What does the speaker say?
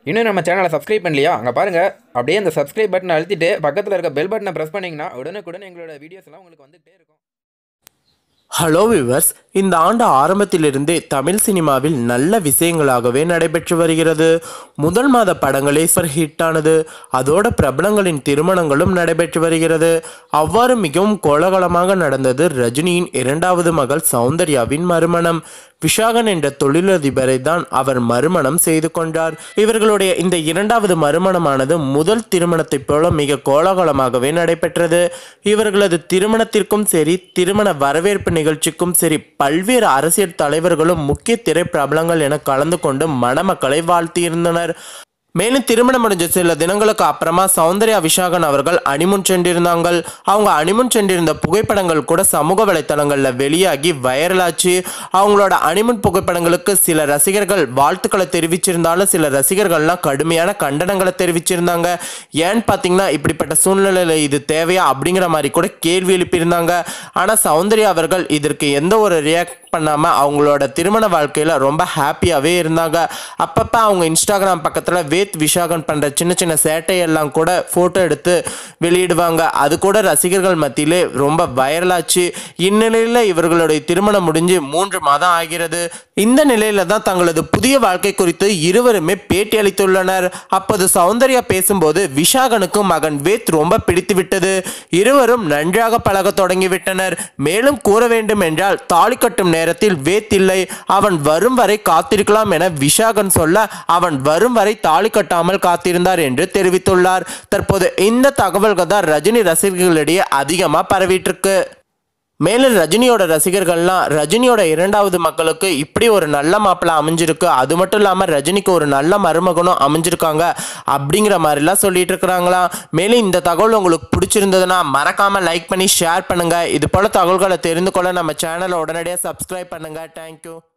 இன்னும் நம்ம சேனலை சப்ஸ்கிரைப் பண்ணலையா அங்கே பாருங்கள் அப்படியே அந்த சப்ஸ்கிரைப் பட்டனை அழுத்திட்டு பக்கத்தில் இருக்க பெல் பட்டனை ப்ரெஸ் பண்ணிங்கன்னா உடனுக்குடன் எங்களோட வீடியோஸ் எல்லாம் உங்களுக்கு வந்துகிட்டே இருக்கும் ஹலோ விவர்ஸ் இந்த ஆண்டு ஆரம்பத்திலிருந்தே தமிழ் சினிமாவில் நல்ல விஷயங்களாகவே நடைபெற்று வருகிறது முதல் மாத படங்களே சூப்பர் ஹிட் ஆனது அதோட பிரபலங்களின் திருமணங்களும் நடைபெற்று வருகிறது அவ்வாறு மிகவும் கோலாகலமாக நடந்தது ரஜினியின் இரண்டாவது மகள் சௌந்தர்யாவின் மறுமணம் விஷாகன் என்ற தொழிலதிபரை தான் அவர் மறுமணம் செய்து கொண்டார் இவர்களுடைய இந்த இரண்டாவது மறுமணமானது முதல் திருமணத்தைப் போல மிக கோலாகலமாகவே நடைபெற்றது இவர்களது திருமணத்திற்கும் சரி திருமண வரவேற்பு நிகழ்ச்சிக்கும் சரி பல்வேறு அரசியல் தலைவர்களும் முக்கிய திரை பிரபலங்கள் என கலந்து கொண்டு மணமக்களை வாழ்த்தியிருந்தனர் மேலும் திருமணம் முடிஞ்ச சில தினங்களுக்கு அப்புறமா சௌந்தர்யா விஷாகன் அவர்கள் அனிமுன் சென்றிருந்தாங்க அவங்க அனிமுன் சென்றிருந்த புகைப்படங்கள் கூட சமூக வலைத்தளங்களில் வெளியாகி வைரலாச்சு அவங்களோட அனிமுன் புகைப்படங்களுக்கு சில ரசிகர்கள் வாழ்த்துக்களை தெரிவிச்சிருந்தாலும் சில ரசிகர்கள்லாம் கடுமையான கண்டனங்களை தெரிவிச்சிருந்தாங்க ஏன்னு பார்த்தீங்கன்னா இப்படிப்பட்ட சூழ்நிலையில் இது தேவையா அப்படிங்கிற மாதிரி கூட கேள்வி எழுப்பியிருந்தாங்க ஆனால் சௌந்தர்யா அவர்கள் இதற்கு எந்த ஒரு ரியாக்ட் பண்ணாமல் அவங்களோட திருமண வாழ்க்கையில் ரொம்ப ஹாப்பியாகவே இருந்தாங்க அப்பப்போ அவங்க இன்ஸ்டாகிராம் பக்கத்தில் வேத் விஷாகன் பண்ணுற சின்ன சின்ன சேட்டையெல்லாம் கூட ஃபோட்டோ எடுத்து வெளியிடுவாங்க அது கூட ரசிகர்கள் மத்தியிலே ரொம்ப வைரலாச்சு இந்நிலையில் இவர்களுடைய திருமணம் முடிஞ்சு மூன்று மாதம் ஆகிறது இந்த நிலையில தான் தங்களது புதிய வாழ்க்கை குறித்து இருவருமே பேட்டி அளித்துள்ளனர் அப்போது சௌந்தர்யா பேசும்போது விஷாகனுக்கு மகன் வேத் ரொம்ப பிடித்து விட்டது இருவரும் நன்றாக பழக தொடங்கிவிட்டனர் மேலும் கூற வேண்டும் என்றால் தாலி கட்டும் நேரத்தில் வேத் இல்லை அவன் வரும் வரை காத்திருக்கலாம் என விஷாகன் சொல்ல அவன் வரும் வரை தாலி கட்டாமல் காத்திருந்தார் என்று தெரிவித்துள்ளார் தற்போது இந்த தகவல்கள் தான் ரஜினி ரசிகர்களிடையே அதிகமாக பரவிட்டு இருக்கு மேலும் ரஜினியோட ரசிகர்கள்லாம் ரஜினியோட இரண்டாவது மக்களுக்கு இப்படி ஒரு நல்ல மாப்பிள்ளை அமைஞ்சிருக்கு அது மட்டும் இல்லாமல் ரஜினிக்கு ஒரு நல்ல மருமகனும் அமைஞ்சிருக்காங்க அப்படிங்கிற மாதிரிலாம் சொல்லிட்டு இருக்கிறாங்களாம் மேலும் இந்த தகவல் உங்களுக்கு பிடிச்சிருந்ததுன்னா மறக்காமல் லைக் பண்ணி ஷேர் பண்ணுங்கள் இது போல் தகவல்களை தெரிந்து கொள்ள நம்ம சேனலை உடனடியாக சப்ஸ்கிரைப் பண்ணுங்கள் தேங்க்யூ